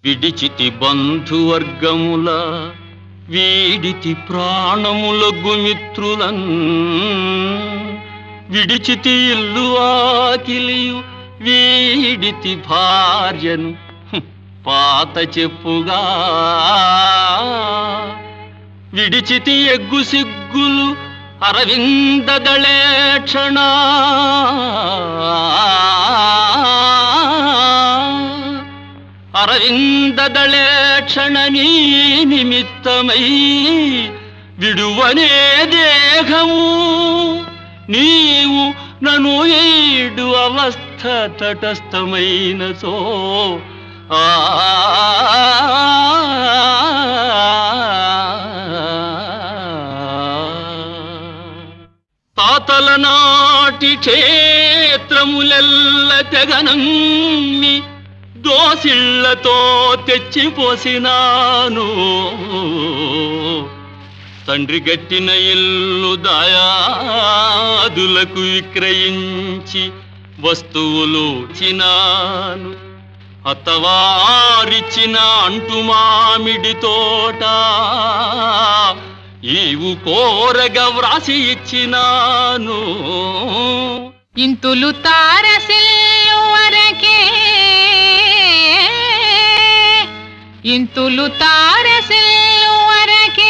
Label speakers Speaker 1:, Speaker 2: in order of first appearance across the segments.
Speaker 1: విడిచితి బంధువర్గముల వీడితి ప్రాణముల గుమిత్రులన్ విడిచితి ఇల్లు ఆకిలియు వీడితి భార్యను హ్మ్, పాత చెప్పుగా విడిచితి ఎగ్గు సిగ్గులు అరవిందదళేక్షణ అరవిందదళేక్షణ నీ నిమిత్తమై విడువనే దేహము నీవు నను ఏడు అవస్థ తటస్థమైనతో ఆ తాతల నాటి క్షేత్రములెల్ల తెగనమ్మి దోసిళ్లతో తెచ్చిపోసినాను తండ్రి గట్టిన ఇల్లు దాయాదులకు విక్రయించి వస్తువులు చినాను అత్తవారిచ్చిన అంటు మామిడి తోట ఈవు కోరగా వ్రాసి ఇచ్చినాను
Speaker 2: ఇంతులు తారసిల్లు వరకే ఇంతులు తారసిల్లు వరకే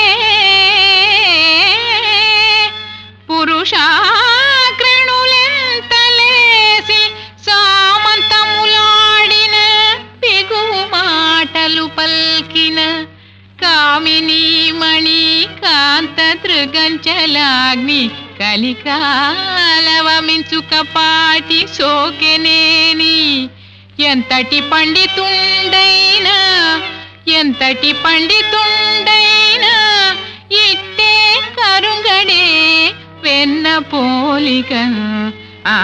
Speaker 2: పురుషాగ్రణులెంతలేసి సామంతములాడిన పిగు మాటలు పల్కిన కామిని మణి కాంత తృగంచలాగ్ని కలికాలవమించుక పాటి సోకెనేని ఎంతటి పండితుండైనా ఎంతటి పండితుండైనా ఇట్టే కరుంగడే వెన్న పోలిక ఆ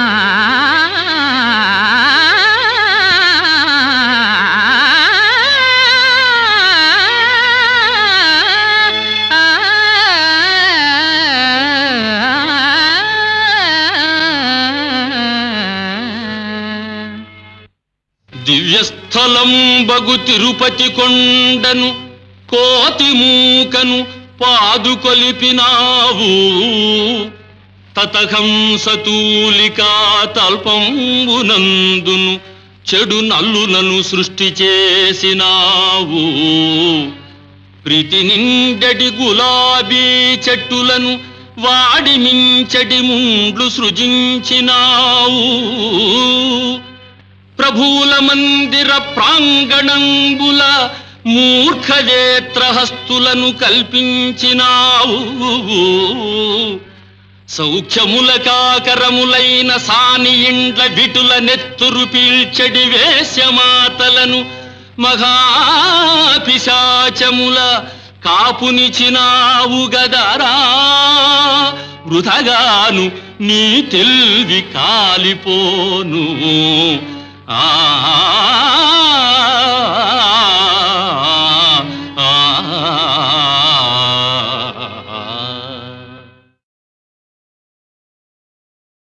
Speaker 1: దివ్యస్థలం బగు తిరుపతి కొండను కోతి మూకను పాదుకొలిపినావు తతహంసతూలికా తల్పంబునందును చెడు నల్లులను సృష్టి చేసినావు ప్రీతి నిండటి గులాబీ చెట్టులను వాడి మించటి ముండ్లు సృజించినావు ప్రభువుల మందిర ప్రాంగణంబుల మూర్ఖవేత్రహస్తులను కల్పించినావు సౌఖ్యముల కాకరములైన సాని ఇండ్ల విటుల నెత్తురు పీల్చడి వేశ్యమాతలను మహాపిశాచముల కాపునిచినావు గదరా వృధగాను నీ తెల్వి కాలిపోను ఆ